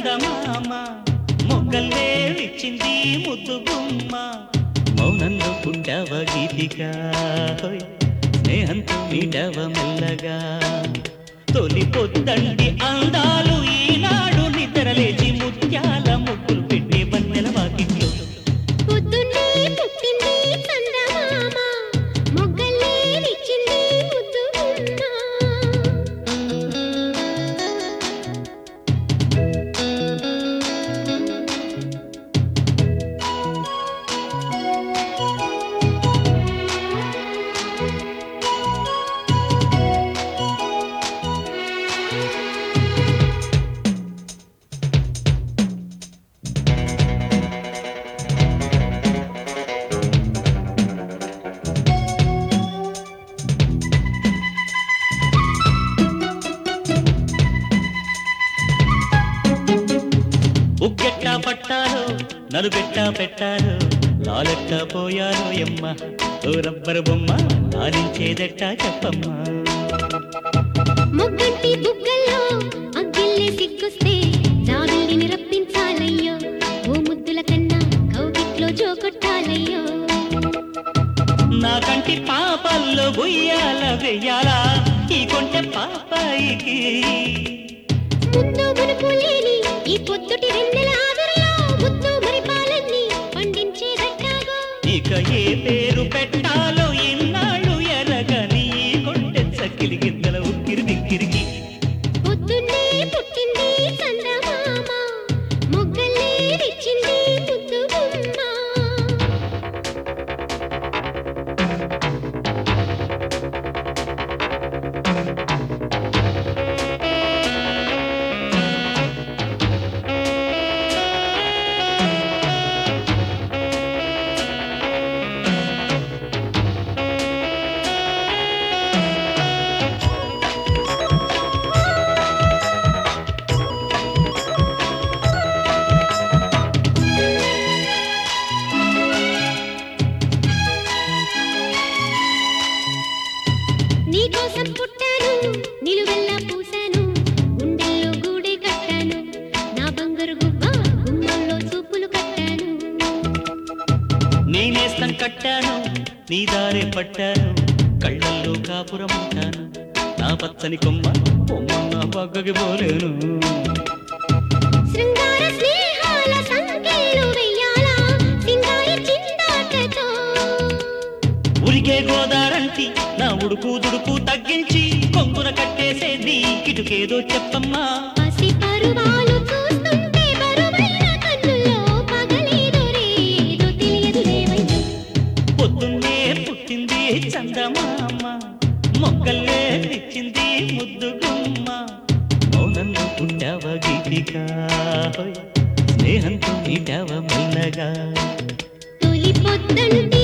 చందమామ మొగ్గల్లే ఇచ్చింది ముద్దు గుమ్మ మౌనంలో పుట్టావ గీతిక హోయ్, స్నేహంతో మీటవ మెల్లగా తొలి పొద్దండి అందాలు ఈనాడు నిద్రలేచి ముత్యాల ముగ్గులు పెట్టే బన్నెల వాకిట్లో పొద్దున్నే పుట్టింది చందమామ మొగ్గలే విచ్చింది ముద్దు గుమ్మ ఉగ్గెట్టా పట్టాలో నలుగెట్టా పెట్టాలో లాలెట్టా పోయాలో ఎమ్మ ఓ రబ్బరు బొమ్మ లాలించేదెట్టా చెప్పమ్మా మొగ్గంటి బుగ్గల్లో అగ్గిల్లే సిగ్గొస్తే జాబిల్లిని రప్పించాలయ్యో ఓ ముద్దుల కన్నా కౌగిట్లో జోకొట్టాలయ్యో నా కంటి పాపల్లో బుయ్యాల వెయ్యాలా ఈ కొంటె పాపాయికి ముద్దు మునుపు లేని ఈ పొద్దుటి రెండెల ఆవిరిలో ముద్దు మరి పాలన్నీ పండించేదట్టాగో ఇక ఏ పేరు పెట్టాలో ఇన్నాళ్ళు ఎరగని ఈ కొంటె చక్కిలి గిందల ఉక్కిరి బిక్కిరికి పొద్దున్నే పుట్టింది చందమామ మొగ్గలే విచ్చింది ముద్దు గుమ్మ నీకోసం పుట్టాను నిలువెల్లా పూసాను గుండెల్లో గూడే కట్టాను నా బంగారు గువ్వ గుమ్మంలో చూపులు కట్టాను నేనేస్తం కట్టాను నీ దారే పట్టాను కళ్ళల్లో కాపురం ఉంటాను నా పచ్చని కొమ్మ కొమ్మ నా పక్కకి పోలేను శృంగార స్నేహాల సంఖ్యలు వెయ్యాలా సింగారి చిందాటతో ఉరికే గోదారంటి నా ఉడుకు దుడుకు తగ్గించి కొంగున కట్టేసేది కిటుకేదో చెప్పమ్మా పసి పరువాలు చూస్తుంటే బరువైన కన్నుల్లో పగలేదో రేదో తెలియదు లేవయ్యో పొద్దున్నే పుట్టింది చందమామ మొక్కల్లే ఇచ్చింది ముద్దు గుమ్మ మౌనంలో పుట్టావ గీతిక స్నేహంతో నీటావ మెల్లగా తొలి పొద్దంటి